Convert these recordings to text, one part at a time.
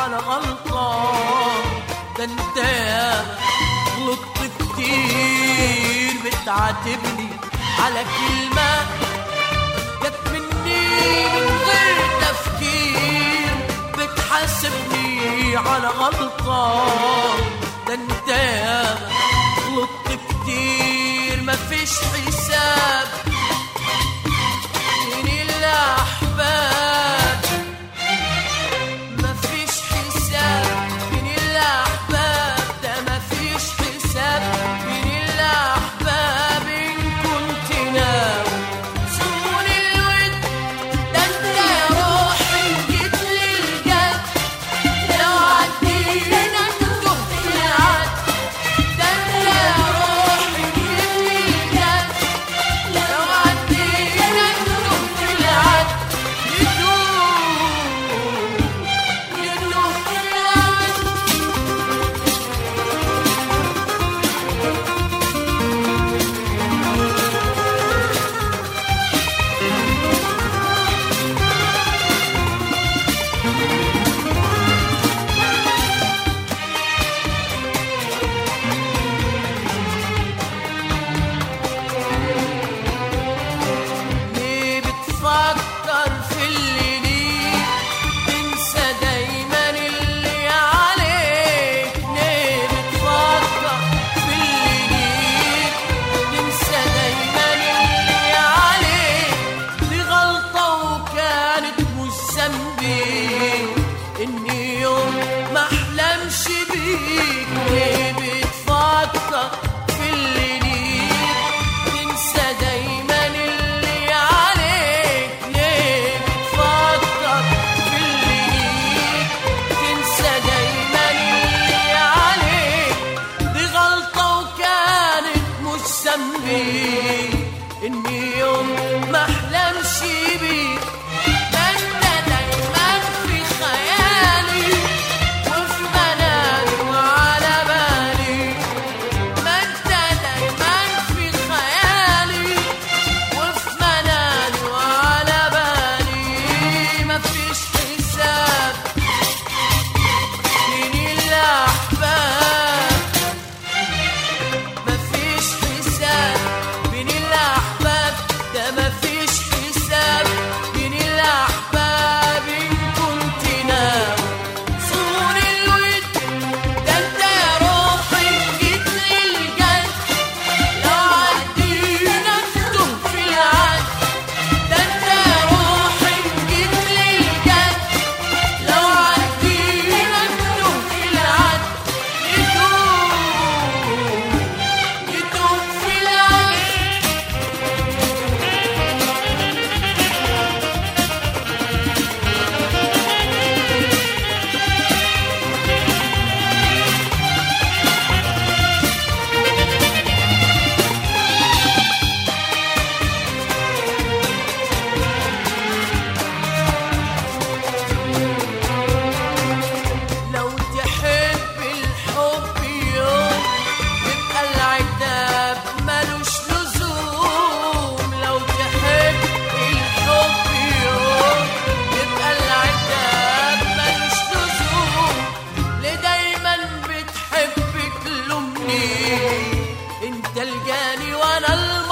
على غلطان ده انت ياما غلطت كتير بتعاتبني على كلمة جت مني من غير تفكير بتحاسبني على غلطان ده انت ياما غلطت كتير مفيش حساب من الأحباب مفيش حساب من الأحباب ده مفيش حساب من الأحباب إن كنت ناوي صون الود ده أنت يا روحي جيت للجد لو عدينا تهت العد ده أنت يا روحي جيت للجد لو عدينا تهت العد يدوب يدوب العد ليه بتفكر في اللي ليك تنسى دايما اللي عليك ليه بتفكر في اللي ليك تنسى دايما اللي عليك دي غلطة وكانت مش ذنبي اني يوم ما احلمش بيك ليه بتفكر في اللي ليك تنسى دايما اللي عليك ليه بتفكر في اللي ليك تنسى دايما اللي عليك دي غلطة وكانت مش ذنبي اني يوم ما احلمش بيك ده انت دايما في خيالي وفي منامي وعلى بالي ما انت دايما في خيالي وفي منامي وعلى بالي مفيش حساب من الأحباب مفيش حساب بين الأحباب ده مفيش حساب بين الأحباب إن كنت ناوي صون الود ده انت يا روحي جيت للجد لو عدينا تهت في العد ده انت يا روحي جيت للجد لو عدينا تهت في العد يدوب يدوب في العد لو تحب الحب يوم يبقى العتاب ملوش لزوم لو تحب الحب يوم يبقى العتاب ملوش لزوم ليه دايما بتحب تلومني انت الجاني وانا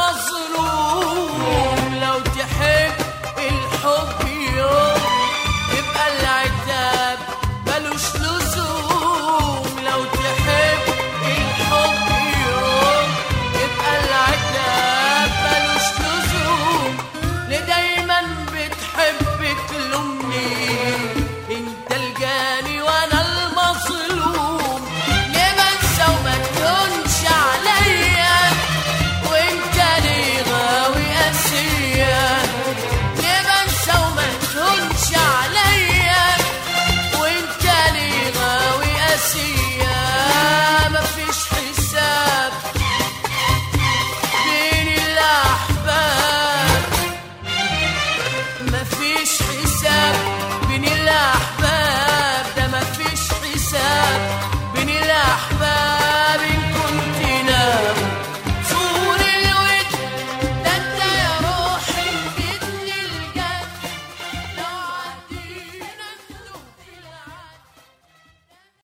المظلوم لو تحب الحب يوم يبقى العتاب ملوش لزوم لو تحب الحب يوم يبقى العتاب ملوش لزوم ليه دايما بتحب تلومني انت الجاني وانا المظلوم ليه بنسى وما تهونش عليا وانت ليه غاوي قاسية ليه بنسى وما تهونش عليا وانت ليه غاوي قاسية